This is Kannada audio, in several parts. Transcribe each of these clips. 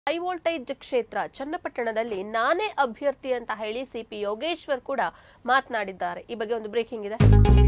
ಹೈ ವೋಲ್ಟೇಜ್ ಕ್ಷೇತ್ರ ಚನ್ನಪಟ್ಟಣದಲ್ಲಿ ನಾನೇ ಅಭ್ಯರ್ಥಿ ಅಂತ ಹೇಳಿ ಸಿಪಿ ಯೋಗೇಶ್ವರ್ ಕೂಡ ಮಾತನಾಡಿದ್ದಾರೆ ಈ ಬಗ್ಗೆ ಒಂದು ಬ್ರೇಕಿಂಗ್ ಇದೆ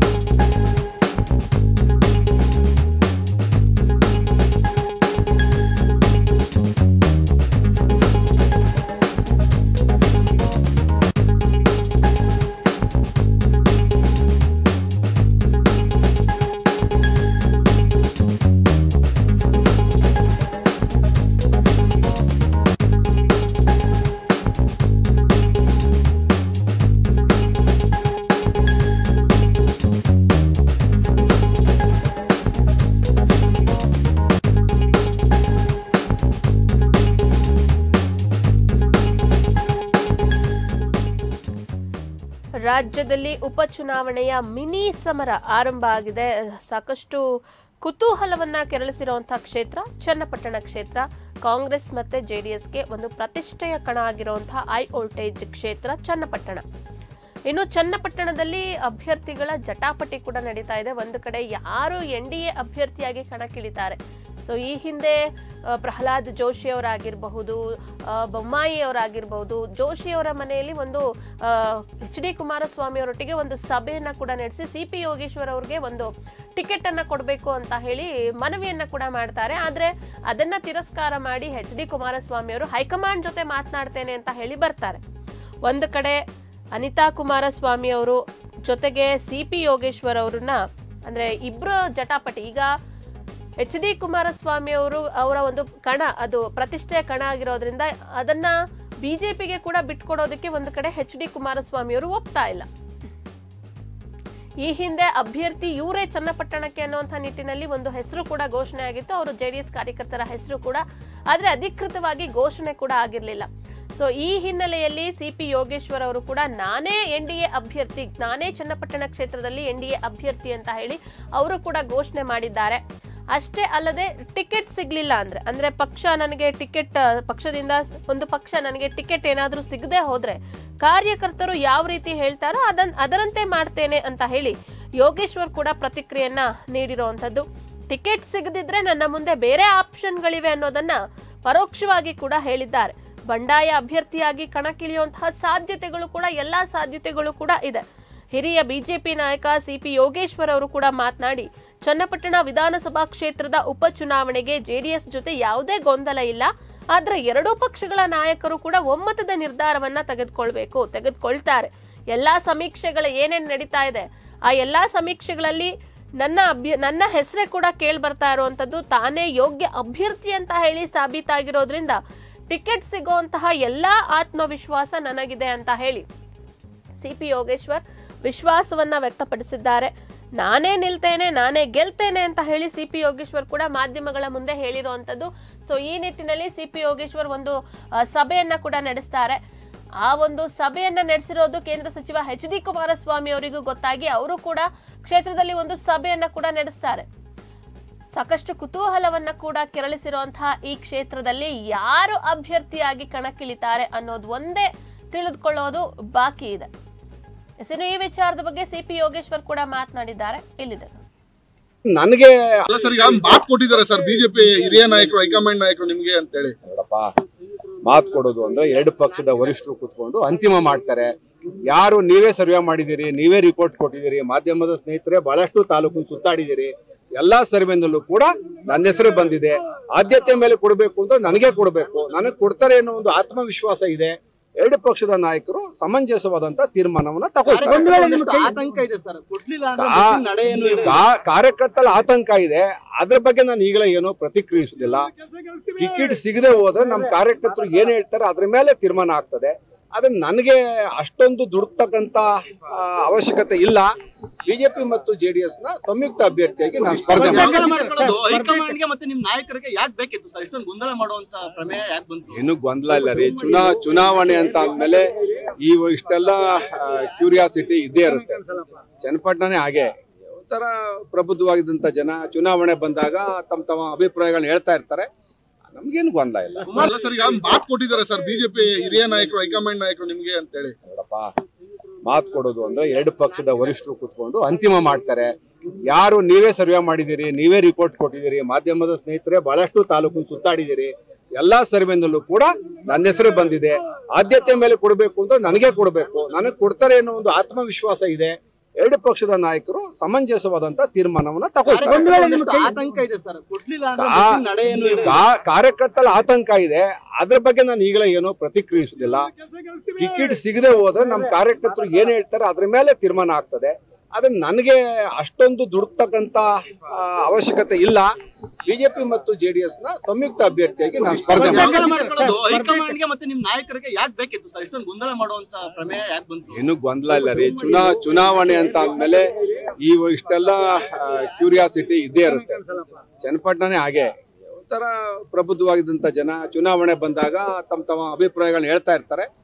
ರಾಜ್ಯದಲ್ಲಿ ಉಪಚುನಾವಣೆಯ ಮಿನಿ ಸಮರ ಆರಂಭ ಆಗಿದೆ ಸಾಕಷ್ಟು ಕುತೂಹಲವನ್ನ ಕೆರಳಿಸಿರುವಂತಹ ಕ್ಷೇತ್ರ ಚನ್ನಪಟ್ಟಣ ಕ್ಷೇತ್ರ ಕಾಂಗ್ರೆಸ್ ಮತ್ತೆ ಜೆಡಿಎಸ್ಗೆ ಒಂದು ಪ್ರತಿಷ್ಠೆಯ ಕಣ ಆಗಿರುವಂತಹ ಹೈ ವೋಲ್ಟೇಜ್ ಕ್ಷೇತ್ರ ಚನ್ನಪಟ್ಟಣ ಇನ್ನು ಚನ್ನಪಟ್ಟಣದಲ್ಲಿ ಅಭ್ಯರ್ಥಿಗಳ ಜಟಾಪಟಿ ಕೂಡ ನಡೀತಾ ಇದೆ ಒಂದು ಕಡೆ ಯಾರು ಎನ್ ಡಿ ಎ ಅಭ್ಯರ್ಥಿಯಾಗಿ ಕಣಕ್ಕಿಳಿತಾರೆ ಸೊ ಈ ಹಿಂದೆ ಆ, ಪ್ರಹ್ಲಾದ್ ಜೋಶಿ ಅವರಾಗಿರಬಹುದು ಆ, ಬೊಮ್ಮಾಯಿ ಅವರಾಗಿರ್ಬಹುದು ಜೋಶಿ ಅವರ ಮನೆಯಲ್ಲಿ ಒಂದು ಎಚ್ ಡಿ ಕುಮಾರಸ್ವಾಮಿ ಅವರೊಟ್ಟಿಗೆ ಒಂದು ಸಭೆಯನ್ನ ಕೂಡ ನಡೆಸಿ ಸಿ ಪಿ ಯೋಗೇಶ್ವರ್ ಅವ್ರಿಗೆ ಒಂದು ಟಿಕೆಟ್ ಅನ್ನ ಕೊಡಬೇಕು ಅಂತ ಹೇಳಿ ಮನವಿಯನ್ನ ಕೂಡ ಮಾಡ್ತಾರೆ ಆದ್ರೆ ಅದನ್ನ ತಿರಸ್ಕಾರ ಮಾಡಿ ಎಚ್ ಡಿ ಕುಮಾರಸ್ವಾಮಿ ಅವರು ಹೈಕಮಾಂಡ್ ಜೊತೆ ಮಾತನಾಡ್ತೇನೆ ಅಂತ ಹೇಳಿ ಬರ್ತಾರೆ ಒಂದು ಕಡೆ ಅನಿತಾ ಕುಮಾರಸ್ವಾಮಿ ಅವರು ಜೊತೆಗೆ ಸಿ ಪಿ ಯೋಗೇಶ್ವರ್ ಅವ್ರನ್ನ ಅಂದ್ರೆ ಇಬ್ರು ಜಟಾಪಟಿ ಈಗ ಎಚ್ ಡಿ ಕುಮಾರಸ್ವಾಮಿ ಅವರು ಅವರ ಒಂದು ಕಣ ಅದು ಪ್ರತಿಷ್ಠೆಯ ಕಣ ಆಗಿರೋದ್ರಿಂದ ಅದನ್ನ ಬಿಜೆಪಿಗೆ ಕೂಡ ಬಿಟ್ಕೊಡೋದಕ್ಕೆ ಒಂದು ಕಡೆ ಎಚ್ ಡಿ ಕುಮಾರಸ್ವಾಮಿ ಅವರು ಒಪ್ತಾ ಇಲ್ಲ ಈ ಹಿಂದೆ ಅಭ್ಯರ್ಥಿ ಇವರೇ ಚನ್ನಪಟ್ಟಣಕ್ಕೆ ಅನ್ನುವಂಥ ನಿಟ್ಟಿನಲ್ಲಿ ಒಂದು ಹೆಸರು ಕೂಡ ಘೋಷಣೆ ಆಗಿತ್ತು ಅವರು ಜೆಡಿಎಸ್ ಕಾರ್ಯಕರ್ತರ ಹೆಸರು ಕೂಡ ಆದ್ರೆ ಅಧಿಕೃತವಾಗಿ ಘೋಷಣೆ ಕೂಡ ಆಗಿರಲಿಲ್ಲ ಸೊ ಈ ಹಿನ್ನೆಲೆಯಲ್ಲಿ ಸಿ ಪಿ ಯೋಗೇಶ್ವರ್ ಅವರು ಕೂಡ ನಾನೇ ಎನ್ ಡಿ ಎ ಅಭ್ಯರ್ಥಿ ನಾನೇ ಚನ್ನಪಟ್ಟಣ ಕ್ಷೇತ್ರದಲ್ಲಿ ಎನ್ ಡಿ ಎ ಅಭ್ಯರ್ಥಿ ಅಂತ ಹೇಳಿ ಅವರು ಕೂಡ ಘೋಷಣೆ ಮಾಡಿದ್ದಾರೆ ಅಷ್ಟೇ ಅಲ್ಲದೆ ಟಿಕೆಟ್ ಸಿಗ್ಲಿಲ್ಲ ಅಂದ್ರೆ ಅಂದ್ರೆ ಪಕ್ಷ ನನಗೆ ಟಿಕೆಟ್ ಪಕ್ಷದಿಂದ ಒಂದು ಪಕ್ಷ ನನಗೆ ಟಿಕೆಟ್ ಏನಾದ್ರೂ ಸಿಗದೆ ಹೋದ್ರೆ ಕಾರ್ಯಕರ್ತರು ಯಾವ ರೀತಿ ಹೇಳ್ತಾರೋ ಅದನ್ ಅದರಂತೆ ಮಾಡ್ತೇನೆ ಅಂತ ಹೇಳಿ ಯೋಗೇಶ್ವರ್ ಕೂಡ ಪ್ರತಿಕ್ರಿಯೆಯನ್ನ ನೀಡಿರುವಂತದ್ದು ಟಿಕೆಟ್ ಸಿಗದಿದ್ರೆ ನನ್ನ ಮುಂದೆ ಬೇರೆ ಆಪ್ಷನ್ಗಳಿವೆ ಅನ್ನೋದನ್ನ ಪರೋಕ್ಷವಾಗಿ ಕೂಡ ಹೇಳಿದ್ದಾರೆ ಬಂಡಾಯ ಅಭ್ಯರ್ಥಿಯಾಗಿ ಕಣಕ್ಕಿಳಿಯುವಂತಹ ಸಾಧ್ಯತೆಗಳು ಕೂಡ ಎಲ್ಲಾ ಸಾಧ್ಯತೆಗಳು ಕೂಡ ಇದೆ ಹಿರಿಯ ಬಿಜೆಪಿ ನಾಯಕ ಸಿಪಿ ಯೋಗೇಶ್ವರ್ ಅವರು ಕೂಡ ಮಾತನಾಡಿ ಚನ್ನಪಟ್ಟಣ ವಿಧಾನಸಭಾ ಕ್ಷೇತ್ರದ ಉಪಚುನಾವಣೆಗೆ ಜೆಡಿಎಸ್ ಜೊತೆ ಯಾವುದೇ ಗೊಂದಲ ಇಲ್ಲ ಆದ್ರೆ ಎರಡೂ ಪಕ್ಷಗಳ ನಾಯಕರು ಕೂಡ ಒಮ್ಮತದ ನಿರ್ಧಾರವನ್ನ ತೆಗೆದುಕೊಳ್ಬೇಕು ತೆಗೆದುಕೊಳ್ತಾರೆ ಎಲ್ಲಾ ಸಮೀಕ್ಷೆಗಳ ಏನೇನ್ ನಡೀತಾ ಇದೆ ಆ ಎಲ್ಲಾ ಸಮೀಕ್ಷೆಗಳಲ್ಲಿ ನನ್ನ ಅಭ್ಯ ನನ್ನ ಹೆಸರೇ ಕೂಡ ಕೇಳಿ ಬರ್ತಾ ಇರುವಂತದ್ದು ತಾನೇ ಯೋಗ್ಯ ಅಭ್ಯರ್ಥಿ ಅಂತ ಹೇಳಿ ಸಾಬೀತಾಗಿರೋದ್ರಿಂದ ಟಿಕೆಟ್ ಸಿಗುವಂತಹ ಎಲ್ಲಾ ಆತ್ಮವಿಶ್ವಾಸ ನನಗಿದೆ ಅಂತ ಹೇಳಿ ಸಿಪಿ ಯೋಗೇಶ್ವರ್ ವಿಶ್ವಾಸವನ್ನ ವ್ಯಕ್ತಪಡಿಸಿದ್ದಾರೆ ನಾನೇ ನಿಲ್ತೇನೆ ನಾನೇ ಗೆಲ್ತೇನೆ ಅಂತ ಹೇಳಿ ಸಿ ಪಿ ಯೋಗೇಶ್ವರ್ ಕೂಡ ಮಾಧ್ಯಮಗಳ ಮುಂದೆ ಹೇಳಿರುವಂತದ್ದು ಸೊ ಈ ನಿಟ್ಟಿನಲ್ಲಿ ಸಿ ಪಿ ಯೋಗೇಶ್ವರ್ ಒಂದು ಆ, ಸಭೆಯನ್ನ ಕೂಡ ನಡೆಸ್ತಾರೆ ಆ ಒಂದು ಸಭೆಯನ್ನ ನಡೆಸಿರೋದು ಕೇಂದ್ರ ಸಚಿವ ಎಚ್ ಡಿ ಕುಮಾರಸ್ವಾಮಿ ಅವರಿಗೂ ಗೊತ್ತಾಗಿ ಅವರು ಕೂಡ ಕ್ಷೇತ್ರದಲ್ಲಿ ಒಂದು ಸಭೆಯನ್ನ ಕೂಡ ನಡೆಸ್ತಾರೆ ಸಾಕಷ್ಟು ಕುತೂಹಲವನ್ನ ಕೂಡ ಕೆರಳಿಸಿರುವಂತಹ ಈ ಕ್ಷೇತ್ರದಲ್ಲಿ ಯಾರು ಅಭ್ಯರ್ಥಿಯಾಗಿ ಕಣಕ್ಕಿಳಿತಾರೆ ಅನ್ನೋದು ಒಂದೇ ತಿಳಿದುಕೊಳ್ಳೋದು ಬಾಕಿ ಇದೆ ಎಸ್, ಇನ್ನು ಈ ವಿಚಾರದ ಬಗ್ಗೆ ಸಿಪಿ ಯೋಗೇಶ್ವರ್ ಕೂಡ ಮಾತನಾಡಿದ್ದಾರೆ ಇಲ್ಲಿದೆ ನನಗೆ ಅಲ್ಲ ಸರ್ ಈಗ ಮಾತು ಕೊಟ್ಟಿದ್ದಾರೆ ಸರ್ ಬಿಜೆಪಿ ಹಿರಿಯ ನಾಯಕರು ಹೈಕಮಾಂಡ್ ನಾಯಕರು ನಿಮ್ಗೆ ಅಂತ ಹೇಳಿ ನೋಡಪ್ಪ ಮಾತು ಕೊಡೋದು ಅಂದ್ರೆ ಎರಡು ಪಕ್ಷದ ವರಿಷ್ಠರು ಕೂತ್ಕೊಂಡು ಅಂತಿಮ ಮಾಡ್ತಾರೆ ಯಾರು ನೀವೇ ಸರ್ವೆ ಮಾಡಿದಿರಿ ನೀವೇ ರಿಪೋರ್ಟ್ ಕೊಟ್ಟಿದ್ದೀರಿ ಮಾಧ್ಯಮದ ಸ್ನೇಹಿತರೆ ಬಹಳಷ್ಟು ತಾಲೂಕು ಸುತ್ತಾಡಿದಿರಿ ಎಲ್ಲಾ ಸರ್ವೆನಲ್ಲೂ ಕೂಡ ನನ್ನ ಹೆಸರೇ ಬಂದಿದೆ ಆದ್ಯತೆ ಮೇಲೆ ಕೊಡಬೇಕು ಅಂತ ನನಗೆ ಕೊಡಬೇಕು ನನಗೆ ಕೊಡ್ತಾರೆ ಅನ್ನೋ ಒಂದು ಆತ್ಮವಿಶ್ವಾಸ ಇದೆ ಎರಡು ಪಕ್ಷದ ನಾಯಕರು ಸಮಂಜಸವಾದಂತ ತೀರ್ಮಾನವನ್ನ ತಗೊಳ್ತಾರೆ ಆತಂಕ ಇದೆ ಸರ್ ಕೊಡ್ಲಿಲ್ಲ ಅಂದ್ರೆ ಕಾ- ಮುಂದಿನ ನಡೆ ಏನು ಇರುತ್ತೆ? ಕಾ- ಕಾರ್ಯಕರ್ತರ ಆತಂಕ ಇದೆ ಅದ್ರ ಬಗ್ಗೆ ನಾನು ಈಗಲೇ ಏನೋ ಪ್ರತಿಕ್ರಿಯಿಸುದಿಲ್ಲ ಟಿಕೆಟ್ ಸಿಗದೆ ಹೋದ್ರೆ ನಮ್ಮ ಕಾರ್ಯಕರ್ತರು ಏನ್ ಹೇಳ್ತಾರೆ ಅದ್ರ ಮೇಲೆ ತೀರ್ಮಾನ ಆಗ್ತದೆ ಆದ್ರೆ ನನಗೆ ಅಷ್ಟೊಂದು ದುಡುಕ್ತಕ್ಕಂತ ಆ, ಅವಶ್ಯಕತೆ ಇಲ್ಲ ಬಿಜೆಪಿ ಮತ್ತು ಜೆಡಿಎಸ್ ನ ಸಂಯುಕ್ತ ಅಭ್ಯರ್ಥಿಯಾಗಿ ನಾನು ಸ್ಪರ್ಧೆ ಗೊಂದಲ ಮಾಡ್ತೀನಿ. ಮಾಡ್ಕೊಳ್ಳೋದು ಹೈಕಮಾಂಡ್ಗೆ ಮತ್ತೆ ನಿಮ್ ನಾಯಕರಿಗೆ ಯಾಕೆ ಬೇಕಿತ್ತು ಸರ್ ಇಷ್ಟೊಂದು ಗೊಂದಲ ಮಾಡುವಂತ ಪ್ರಮೇಯ ಯಾಕೆ ಬಂತು ಏನು ಗೊಂದಲ ಇಲ್ಲ ರೀ ಚುನಾ ಚುನಾವಣೆ ಅಂತ ಅಂದ್ಮೇಲೆ ಈ ಇಷ್ಟೆಲ್ಲ ಕ್ಯೂರಿಯಾಸಿಟಿ ಇದ್ದೇ ಇರುತ್ತೆ ಚನ್ನಪಟ್ಟಣನೇ ಹಾಗೆ ಒಂಥರ ಪ್ರಬುದ್ಧವಾಗಿದ್ದಂತ ಜನ ಚುನಾವಣೆ ಬಂದಾಗ ತಮ್ಮ ತಮ್ಮ ಅಭಿಪ್ರಾಯಗಳನ್ನ ಹೇಳ್ತಾ ಇರ್ತಾರೆ ನಮ್ಗೇನು ಗೊಂದಲ ಇಲ್ಲ ಅಲ್ಲ ಸರ್ ಈಗ ಮಾತು ಕೊಟ್ಟಿದ್ದಾರೆ ಸರ್ ಬಿಜೆಪಿ ಹಿರಿಯ ನಾಯಕರು ಹೈಕಮಾಂಡ್ ನಾಯಕರು ನಿಮ್ಗೆ ಅಂತ ಹೇಳಿ ನೋಡಪ್ಪ ಮಾತು ಕೊಡೋದು ಅಂದ್ರೆ ಎರಡು ಪಕ್ಷದ ವರಿಷ್ಠರು ಕೂತ್ಕೊಂಡು ಅಂತಿಮ ಮಾಡ್ತಾರೆ ಯಾರು ನೀವೇ ಸರ್ವೆ ಮಾಡಿದಿರಿ ನೀವೇ ರಿಪೋರ್ಟ್ ಕೊಟ್ಟಿದ್ದೀರಿ ಮಾಧ್ಯಮದ ಸ್ನೇಹಿತರೆ ಬಹಳಷ್ಟು ತಾಲೂಕು ಸುತ್ತಾಡಿದಿರಿ ಎಲ್ಲಾ ಸರ್ವೆನಲ್ಲೂ ಕೂಡ ನನ್ನ ಹೆಸರೇ ಬಂದಿದೆ ಆದ್ಯತೆ ಮೇಲೆ ಕೊಡಬೇಕು ಅಂತ ನನಗೆ ಕೊಡಬೇಕು ನನಗೆ ಕೊಡ್ತಾರೆ ಅನ್ನೋ ಒಂದು ಆತ್ಮವಿಶ್ವಾಸ ಇದೆ ಎರಡು ಪಕ್ಷದ ನಾಯಕರು ಸಮಂಜಸವಾದಂತ ತೀರ್ಮಾನವನ್ನ ತಗೊಳ್ತಾರೆ ಒಂದು ವೇಳೆ ನಿಮ್ಗೆ ಆತಂಕ ಇದೆ ಸರ್ ಕೊಡ್ಲಿಲ್ಲ ಅಂದ್ರೆ ಕಾ- ಮುಂದಿನ ನಡೆ ಏನು ಇರುತ್ತೆ? ಕಾ- ಕಾರ್ಯಕರ್ತರ ಆತಂಕ ಇದೆ ಅದ್ರ ಬಗ್ಗೆ ನಾನು ಈಗಲೇ ಏನೋ ಪ್ರತಿಕ್ರಿಯಿಸುದಿಲ್ಲ ಟಿಕೆಟ್ ಸಿಗದೆ ಹೋದ್ರೆ ನಮ್ಮ ಕಾರ್ಯಕರ್ತರು ಏನ್ ಹೇಳ್ತಾರೆ ಅದ್ರ ಮೇಲೆ ತೀರ್ಮಾನ ಆಗ್ತದೆ ಆದ್ರೆ ನನಗೆ ಅಷ್ಟೊಂದು ದುಡುಕ್ತಕ್ಕಂತ ಆ, ಅವಶ್ಯಕತೆ ಇಲ್ಲ ಬಿಜೆಪಿ ಮತ್ತು ಜೆಡಿಎಸ್ ನ ಸಂಯುಕ್ತ ಅಭ್ಯರ್ಥಿಯಾಗಿ ನಾನು ಸ್ಪರ್ಧೆ ಗೊಂದಲ ಮಾಡ್ತೀನಿ. ಮಾಡ್ಕೊಳ್ಳೋದು ಹೈಕಮಾಂಡ್ಗೆ ಮತ್ತೆ ನಿಮ್ ನಾಯಕರಿಗೆ ಯಾಕೆ ಬೇಕಿತ್ತು ಸರ್ ಇಷ್ಟೊಂದು ಗೊಂದಲ ಮಾಡುವಂತ ಪ್ರಮೇಯ ಯಾಕೆ ಬಂತು ಏನು ಗೊಂದಲ ಇಲ್ಲ ರೀ ಚುನಾ ಚುನಾವಣೆ ಅಂತ ಅಂದ್ಮೇಲೆ ಈ ಇಷ್ಟೆಲ್ಲ ಕ್ಯೂರಿಯಾಸಿಟಿ ಇದ್ದೇ ಇರುತ್ತೆ ಚನ್ನಪಟ್ಟಣನೇ ಹಾಗೆ ಒಂಥರ ಪ್ರಬುದ್ಧವಾಗಿದ್ದಂಥ ಜನ ಚುನಾವಣೆ ಬಂದಾಗ ತಮ್ಮ ತಮ್ಮ ಅಭಿಪ್ರಾಯಗಳನ್ನ ಹೇಳ್ತಾ ಇರ್ತಾರೆ